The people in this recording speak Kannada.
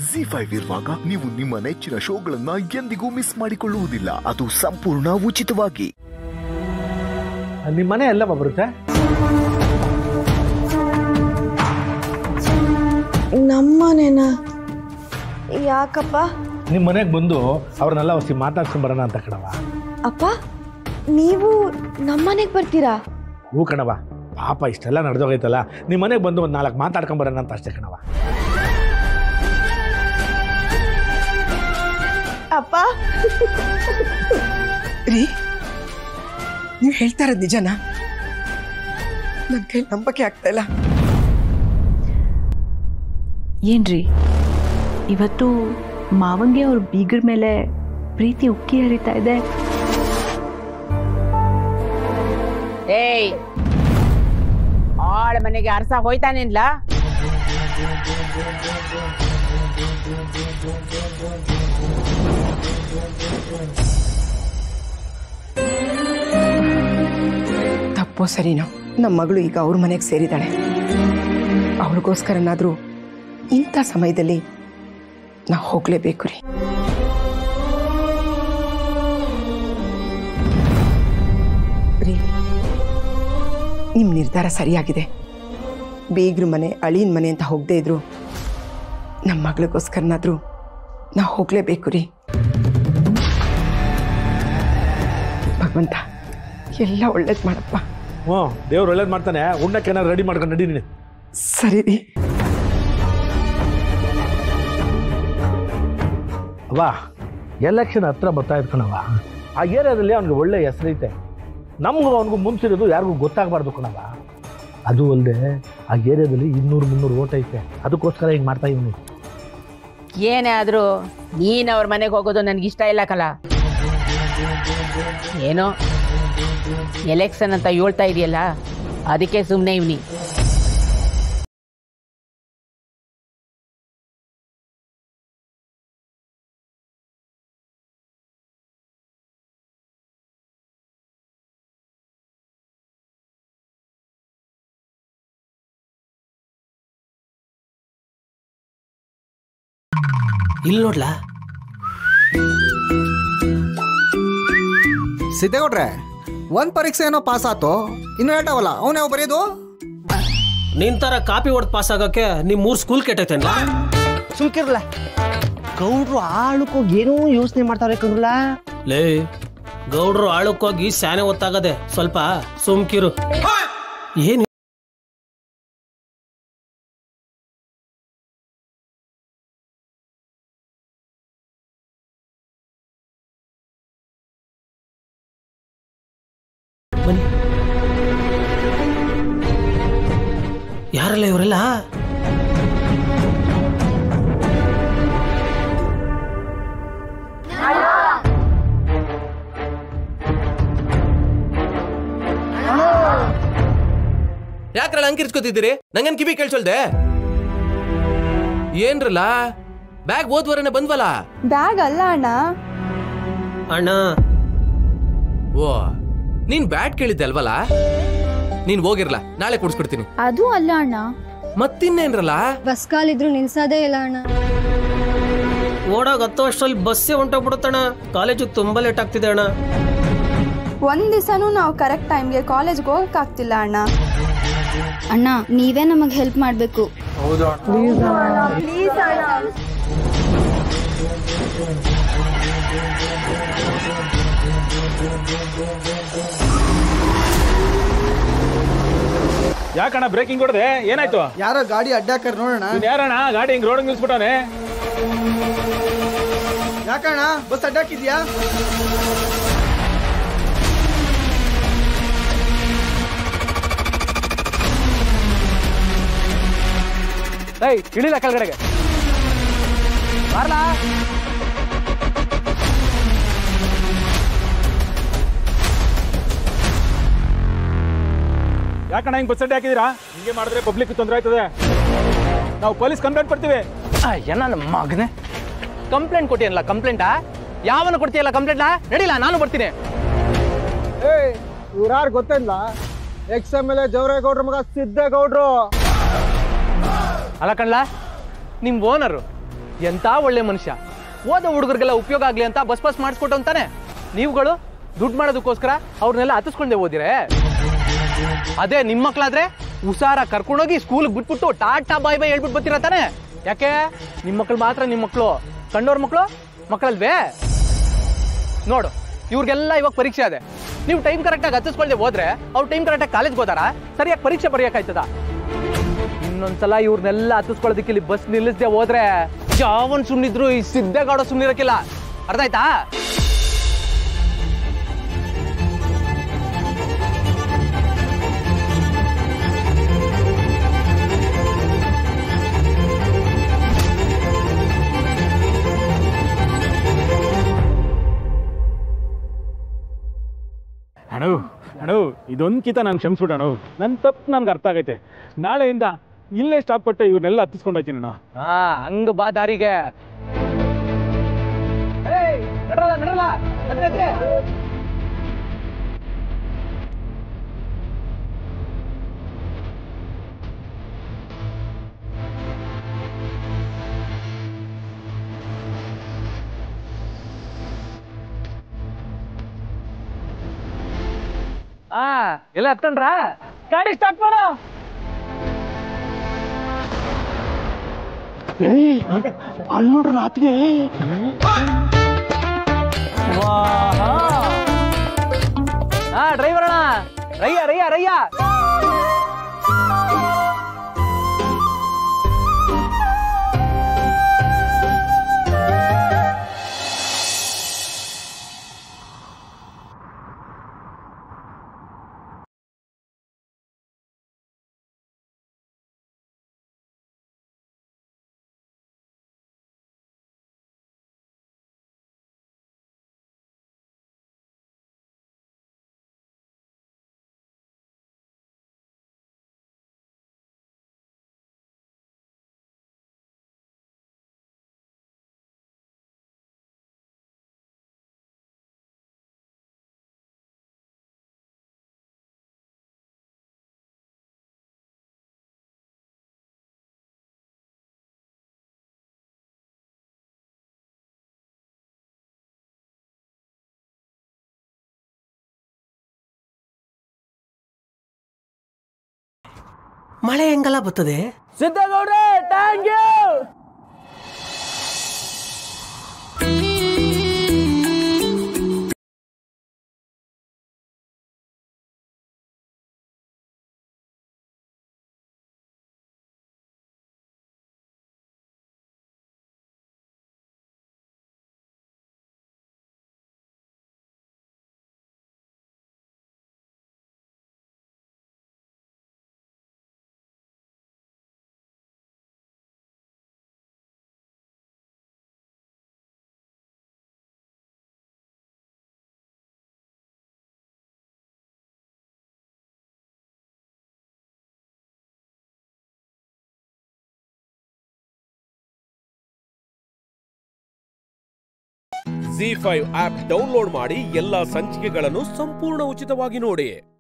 ಜಿ ಫೈವ್ ಇರುವಾಗ ನೀವು ನಿಮ್ಮ ನೆಚ್ಚಿನ ಶೋಗಳನ್ನ ಎಂದಿಗೂ ಮಿಸ್ ಮಾಡಿಕೊಳ್ಳುವುದಿಲ್ಲ ಅದು ಸಂಪೂರ್ಣ ಉಚಿತವಾಗಿ ನಿಮ್ಮ ಮನೆ ಎಲ್ಲವ ಬರುತ್ತೆ ನಮ್ಮನೇನ ಯಾಕಪ್ಪ ನಿಮ್ಮ ಮನೆಗೆ ಬಂದು ಅವ್ರನ್ನೆಲ್ಲ ಹೊಸಿ ಮಾತಾಡ್ಸ್ಕೊಂಡ್ ಬರೋಣ ಅಂತ ಕಣವ ಅಪ್ಪ ನೀವು ನಮ್ಮನೆಗೆ ಬರ್ತೀರಾ ಹೂ ಕಣವ ಪಾಪ ಇಷ್ಟೆಲ್ಲ ನಡೆದೋಗೈತಲ್ಲ ನಿಮ್ಮ ಮನೆಗೆ ಬಂದು ಒಂದು ನಾಲ್ಕು ಮಾತಾಡ್ಕೊಂಡ್ ಬರೋಣ ಅಂತ ಅಷ್ಟೇ ಕಣವ ಅಪ್ಪ ರೀ ನೀವು ಹೇಳ್ತಾ ಇರೋದು ನಿಜನಾ ನನ್ನ ಕೈ ನಂಬಕ್ಕೆ ಆಗ್ತಾ ಇಲ್ಲ ಏನ್ರಿ ಇವತ್ತು ಮಾವಂಗೆ ಅವ್ರ ಬೀಗರ ಮೇಲೆ ಪ್ರೀತಿ ಉಕ್ಕಿ ಹರಿತಾ ಇದೆ ಏಯ್ ಆಳ ಮನೆಗೆ ಅರಸ ಹೋಯ್ತಾನಿಲ್ಲ ತಪ್ಪೋ ಸರಿನೋ ನಮ್ಮ ಮಗಳು ಈಗ ಅವ್ರ ಮನೆಗೆ ಸೇರಿದಾಳೆ ಅವಳಿಗೋಸ್ಕರನಾದ್ರೂ ಇಂಥ ಸಮಯದಲ್ಲಿ ನಾವು ಹೋಗ್ಲೇಬೇಕು ರೀ ರೀ ನಿಮ್ಮ ನಿರ್ಧಾರ ಸರಿಯಾಗಿದೆ ಬೀಗ್ರ ಮನೆ ಅಳಿಯನ್ ಮನೆ ಅಂತ ಹೋಗದೆ ಇದ್ರು ನಮ್ಮ ಮಗಳಿಗೋಸ್ಕರನಾದ್ರೂ ನಾವು ಹೋಗ್ಲೇಬೇಕು ರೀ ಭಗವಂತ ಎಲ್ಲ ಒಳ್ಳೇದು ಮಾಡಪ್ಪ ಹ್ಞೂ ದೇವ್ರು ಒಳ್ಳೇದು ಮಾಡ್ತಾನೆ ಉಣ್ಣಕ್ಕೆ ಏನಾರು ರೆಡಿ ಮಾಡ್ಕೊಂಡು ನಡಿ ನೀನು ಸರಿ ರೀ ಅವ್ವ ಎಲೆಕ್ಷನ್ ಹತ್ರ ಬರ್ತಾ ಇದ್ ಕಣವ ಆ ಏರಿಯಾದಲ್ಲಿ ಅವ್ನಿಗೆ ಒಳ್ಳೆ ಹೆಸರೈತೆ ನಮಗೂ ಅವನಿಗೂ ಮುಂಚಿರೋದು ಯಾರಿಗೂ ಗೊತ್ತಾಗಬಾರ್ದು ಕಣವ ಅದು ಅಲ್ಲದೆ ಆ ಏರಿಯಾದಲ್ಲಿ ಇನ್ನೂರು ಮುನ್ನೂರು ಓಟ್ ಐತೆ ಅದಕ್ಕೋಸ್ಕರ ಹಿಂಗೆ ಮಾಡ್ತಾ ಇವನು ಏನೇ ಆದ್ರೂ ನೀನ್ ಅವ್ರ ಮನೆಗೆ ಹೋಗೋದು ನನ್ಗೆ ಇಷ್ಟ ಇಲ್ಲ ಕಲ ಏನೋ ಎಲೆಕ್ಷನ್ ಅಂತ ಹೇಳ್ತಾ ಇದೆಯಲ್ಲ ಅದಕ್ಕೆ ಸುಮ್ಮನೆ ಇವ್ನಿ ಇಲ್ಲಿ ನೋಡ್ಲಾ ಸಿದ್ದೇಗೌಡ್ರೆ ಒಂದ್ ಪರೀಕ್ಷೆ ಏನೋ ಪಾಸ್ ಆತು ಇನ್ನು ಎರಡವಲ್ಲ ಅವನ್ ಯಾವ ಬರೆಯೋದು ನಿನ್ ತರ ಕಾಪಿ ಹೊಡೆದ್ ಪಾಸ್ ಆಗಕ್ಕೆ ನಿಮ್ ಮೂರ್ ಸ್ಕೂಲ್ ಕೆಟ್ಟೈತೇನ್ಲ ಸುಮ್ಕಿರ್ಲ ಗೌಡ್ರು ಆಳುಕೋಗಿ ಏನೋ ಯೋಚನೆ ಮಾಡ್ತಾವ್ರೆ ಕಣ್ರಲ್ಲ ಲೇ ಗೌಡ್ರು ಆಳಕ್ಕೋಗಿ ಸ್ಯಾನೆ ಒತ್ತಾಗದೆ ಸ್ವಲ್ಪ ಸುಮ್ಕಿರು ಏನ್ ಬನ್ನಿ ಯಾರಲ್ಲ ಇವರೆಲ್ಲ ಯಾಕ್ರಲ್ಲ ಅಂಕಿರ್ಸ್ಕೊತಿದ್ದೀರಿ ನಂಗನ್ ಕಿವಿ ಕೇಳ್ಸೊಳ್ದೆ ಏನ್ರಲ್ಲ ಬ್ಯಾಗ್ ಓದ್ವರನೆ ಬಂದ್ವಲ್ಲ ಬ್ಯಾಗ್ ಅಲ್ಲ ಅಣ್ಣ ಅಣ್ಣ ಓ ನೀನ್ ಬ್ಯಾಟ್ ಕೇಳಿದ್ದೆ ಅಲ್ವಲ್ಲ ನೀನ್ ಹೋಗಿರ್ಲ ನಾಳೆ ಕೊಡ್ಸ್ಕೊಡ್ತೀನಿ ಅದು ಅಲ್ಲ ಅಣ್ಣ ಮತ್ತಿನ್ನೇನ್ರಲ್ಲ ಬಸ್ ಕಾಲಿದ್ರು ನಿಲ್ಸೋದೇ ಇಲ್ಲ ಅಣ್ಣ ಓಡಾಗ ಹತ್ತೋ ಅಷ್ಟ್ರಲ್ಲಿ ಬಸ್ಸೇ ಹೊಂಟೋಗ್ಬಿಡುತ್ತಣ್ಣ ಕಾಲೇಜು ತುಂಬಾ ಲೇಟ್ ಆಗ್ತಿದೆ ಅಣ್ಣ ಒಂದ್ ದಿವಸನೂ ನಾವು ಕರೆಕ್ಟ್ ಟೈಮ್ಗೆ ಕಾಲೇಜ್ಗೆ ಹೋಗಕ್ಕಾಗ್ತಿಲ್ಲ ಅಣ್ಣ ಅಣ್ಣ ನೀವೇ ನಮಗೆ ಹೆಲ್ಪ್ ಮಾಡಬೇಕು ಪ್ಲೀಸ್ ಅಣ್ಣ ಯಾಕಣ್ಣ ಬ್ರೇಕಿಂಗ್ ಹೊಡೆದೆ ಏನಾಯ್ತು ಯಾರೋ ಗಾಡಿ ಅಡ್ಡಾಕರ್ ನೋಡೋಣ ಇವ್ನ್ ಯಾರಣ್ಣ ಗಾಡಿ ಹಿಂಗ್ ರೋಡ್ ನಿಲ್ಸ್ಬಿಟ್ಟವನೆ ಯಾಕಣ್ಣ ಬಸ್ ಅಡ್ಡಾಕಿದ್ಯಾ ಏಯ್ ಇಳಿಲ ಕೆಳಗಡೆಗೆ ಬಾರ್ಲಾ ಯಾಕಣ್ಣ ಹಿಂಗ್ ಬಸ್ ಅಡ್ಡಿ ಹಾಕಿದೀರಾ ಹಿಂಗೆ ಮಾಡಿದ್ರೆ ಪಬ್ಲಿಕ್ ತೊಂದರೆ ಆಯ್ತದೆ ನಾವು ಪೊಲೀಸ್ ಕಂಪ್ಲೇಂಟ್ ಕೊಡ್ತೀವಿ ಅಯ್ಯ ನನ್ನ ಮಗನೇ ಕಂಪ್ಲೇಂಟ್ ಕೊಟ್ಟಿಯಲ್ಲ ಕಂಪ್ಲೇಂಟಾ ಯಾವನ ಕೊಡ್ತೀಯಲ್ಲ ಕಂಪ್ಲೇಂಟ್ನ ನಡಿಲ್ಲ ನಾನು ಬರ್ತೀನಿ ಏಯ್ ಇವ್ರಾರು ಗೊತ್ತಿಲ್ಲ ಎಕ್ಸ್ ಎಮ್ ಎಲ್ ಎ ಜವರೇಗೌಡ್ರ ಮಗ ಸಿದ್ದೇಗೌಡ್ರು ಅಲ್ಲ ಕಣ್ಲ ನಿಮ್ ಓನರು ಎಂತ ಒಳ್ಳೆ ಮನುಷ್ಯ ಓದೋ ಹುಡುಗರಿಗೆಲ್ಲ ಉಪಯೋಗ ಆಗ್ಲಿ ಅಂತ ಬಸ್ ಪಾಸ್ ಮಾಡಿಸ್ಕೊಟ್ಟು ಅಂತಾನೆ ನೀವುಗಳು ದುಡ್ಡು ಮಾಡೋದಕ್ಕೋಸ್ಕರ ಅವ್ರನ್ನೆಲ್ಲ ಹತ್ತಿಸ್ಕೊಂಡೆ ಓದಿರೆ ಅದೇ ನಿಮ್ಮ ಮಕ್ಳಾದ್ರೆ ಹುಷಾರ ಕರ್ಕೊಂಡೋಗಿ ಸ್ಕೂಲ್ಗೆ ಬಿಟ್ಬಿಟ್ಟು ಟಾಟಾ ಬಾಯ್ ಬಾಯ್ ಹೇಳ್ಬಿಟ್ಟು ಬರ್ತೀರ ತಾನೆ ಯಾಕೆ ನಿಮ್ಮ ಮಕ್ಳು ಮಾತ್ರ ನಿಮ್ಮ ಮಕ್ಕಳು ಕಂಡೋರ್ ಮಕ್ಕಳು ಮಕ್ಕಳಲ್ವೇ ನೋಡು ಇವ್ರಿಗೆಲ್ಲ ಇವಾಗ ಪರೀಕ್ಷೆ ಅದೇ ನೀವು ಟೈಮ್ ಕರೆಕ್ಟಾಗಿ ಹತ್ತಿಸ್ಕೊಳ್ದೆ ಹೋದ್ರೆ ಅವ್ರು ಟೈಮ್ ಕರೆಕ್ಟಾಗಿ ಕಾಲೇಜ್ಗೆ ಹೋದಾರ ಸರಿಯಾಗಿ ಪರೀಕ್ಷೆ ಬರೆಯೋಕ್ಕಾಯ್ತದ ಇನ್ನೊಂದ್ಸಲ ಇವ್ರನ್ನೆಲ್ಲ ಹತ್ತಿಸ್ಕೊಳ್ಳೋದಕ್ಕೆ ಇಲ್ಲಿ ಬಸ್ ನಿಲ್ಲಿಸದೆ ಹೋದ್ರೆ ಯಾವನ್ ಸುಮ್ನಿದ್ರು ಈ ಸಿದ್ದೇಗೌಡ ಸುಮ್ನಿರಕ್ಕಿಲ್ಲ ಅರ್ಥ ಆಯ್ತಾ ಅಣ್ಣ ಅಣ್ಣ ಇದೊಂದು ಕಿತ ನಾನು ಕ್ಷಮಿಸ್ಬಿಡ ಅಣ್ಣ ನನ್ನ ತಪ್ಪು ನನ್ಗೆ ಅರ್ಥ ಆಗೈತೆ ನಾಳೆಯಿಂದ ಇಲ್ಲೇ ಸ್ಟಾಪ್ ಕೊಟ್ಟೆ ಇವ್ರನ್ನೆಲ್ಲ ಹತ್ತಿಸ್ಕೊಂಡು ಹೋಗ್ತೀನಿ ಅಣ್ಣ ಹಾ ಹಂಗ ಬಾ ದಾರಿಗೆ ಏಯ್, ನಡ್ರಲ್ಲ, ನಡ್ರಲ್ಲ, ಎದ್ರೆ, ಎದ್ರೆ. ಆ ಎಲ್ಲ ಹತ್ತಂಡ್ರ ಗಾಡಿ ಸ್ಟಾರ್ಟ್ ಮಾಡ ಅಲ್ಲಿ ನೋಡ್ರಿ ರಾತ್ರಿ ಹಾ ಡ್ರೈವರ್ ಅಣ್ಣ ರಯ್ಯ ರಯ್ಯ ರಯ್ಯ ಮಳೆ ಹೆಂಗಲ್ಲ ಬರ್ತದೆ ಸಿದ್ದೇಗೌಡ್ರೆ thank you ZEE5 app download ಮಾಡಿ ಎಲ್ಲಾ ಸಂಚಿಕೆಗಳನ್ನು ಸಂಪೂರ್ಣ ಉಚಿತವಾಗಿ ನೋಡಿ